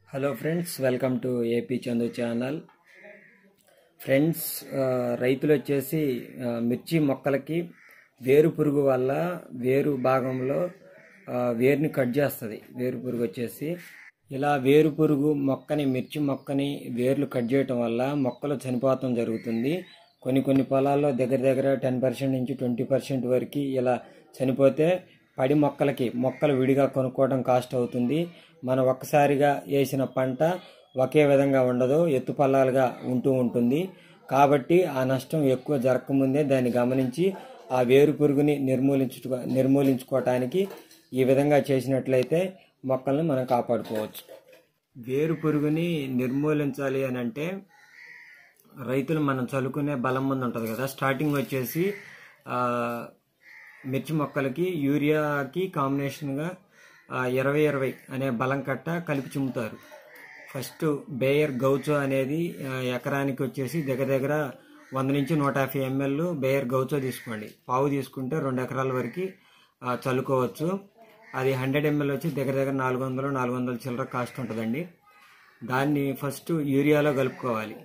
hello friends welcome to AP Chandu channel friends ఆ, రైతులు వచ్చేసి ఆ, మిర్చి మొక్కలకి వేరు పురుగు వల్ల వేరు భాగంలో ఆ, వేరుని కట్ చేస్తుంది వేరు పురుగు వచ్చేసి ఇలా వేరు పురుగు మొక్కని మిర్చి మొక్కని వేర్లు కట్ చేయటం వల్ల మొక్కలు చనిపోవటం జరుగుతుంది కొన్ని కొన్ని పొలాల్లో దగ్గర దగ్గర టెన్ పర్సెంట్ నుంచి ట్వంటీ పర్సెంట్ వరకు ఇలా చనిపోతే పడి మొక్కలకి మొక్కలు విడిగా కొనుక్కోవడం కాస్ట్ అవుతుంది మనం ఒక్కసారిగా వేసిన పంట ఒకే విధంగా ఉండదు ఎత్తు పల్లాలుగా ఉంటూ ఉంటుంది కాబట్టి ఆ నష్టం ఎక్కువ జరగకముందే దాన్ని గమనించి ఆ వేరు పురుగుని నిర్మూలించు నిర్మూలించుకోవటానికి ఈ విధంగా చేసినట్లయితే మొక్కల్ని మనం కాపాడుకోవచ్చు వేరు పురుగుని నిర్మూలించాలి అని అంటే రైతులు మనం చల్లుకునే బలం ముందు ఉంటుంది కదా స్టార్టింగ్ వచ్చేసి ఆ, మిర్చి మొక్కలకి యూరియాకి కాంబినేషన్గా ఆ, ఇరవై ఇరవై అనే బలం కట్ట కలిపి చిమ్ముతారు ఫస్ట్ బేయర్ గౌచో అనేది ఆ, ఎకరానికి వచ్చేసి దగ్గర దగ్గర వంద నుంచి నూట యాభై ఎంఎల్ బేయర్ గౌచో తీసుకోండి పావు తీసుకుంటే రెండు ఎకరాల వరకు ఆ, చల్లుకోవచ్చు అది హండ్రెడ్ ఎంఎల్ వచ్చి దగ్గర దగ్గర నాలుగు వందలు నాలుగు వందల చిల్లర కాస్ట్ ఉంటుందండి దాన్ని ఫస్ట్ యూరియాలో కలుపుకోవాలి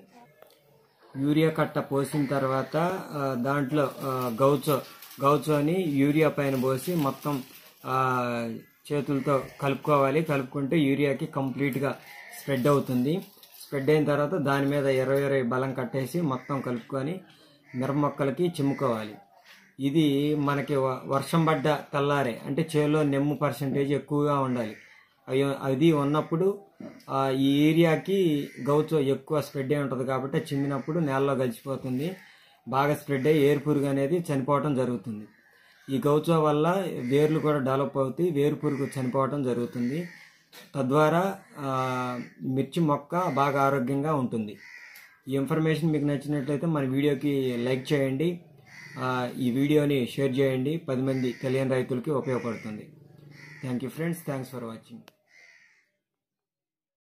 యూరియా కట్ట పోసిన తర్వాత ఆ, దాంట్లో ఆ, గౌచో గౌచో అని యూరియా పైన పోసి మొత్తం ఆ, చేతులతో కలుపుకోవాలి కలుపుకుంటే యూరియాకి కంప్లీట్గా స్ప్రెడ్ అవుతుంది స్ప్రెడ్ అయిన తర్వాత దాని మీద ఇరవై ఇరవై బలం కట్టేసి మొత్తం కలుపుకొని మిరప మొక్కలకి చిమ్ముకోవాలి ఇది మనకి వ- వర్షం పడ్డ తెల్లారే అంటే చేలో నెమ్ము పర్సంటేజ్ ఎక్కువగా ఉండాలి అయ్యో అది ఉన్నప్పుడు ఆ, ఈ ఏరియాకి గౌచో ఎక్కువ స్ప్రెడ్ అయి ఉంటుంది కాబట్టి అది చిమ్మినప్పుడు నేలలో కలిసిపోతుంది బాగా స్ప్రెడ్ అయ్యి ఏరు పురుగు అనేది చనిపోవటం జరుగుతుంది ఈ గౌచో వల్ల వేర్లు కూడా డెవలప్ అవుతాయి వేరు పురుగు చనిపోవటం జరుగుతుంది తద్వారా ఆ, మిర్చి మొక్క బాగా ఆరోగ్యంగా ఉంటుంది ఈ ఇన్ఫర్మేషన్ మీకు నచ్చినట్లయితే మన వీడియోకి లైక్ చేయండి ఆ, ఈ వీడియోని షేర్ చేయండి పది మంది తెలియని రైతులకి ఉపయోగపడుతుంది thank you friends thanks for watching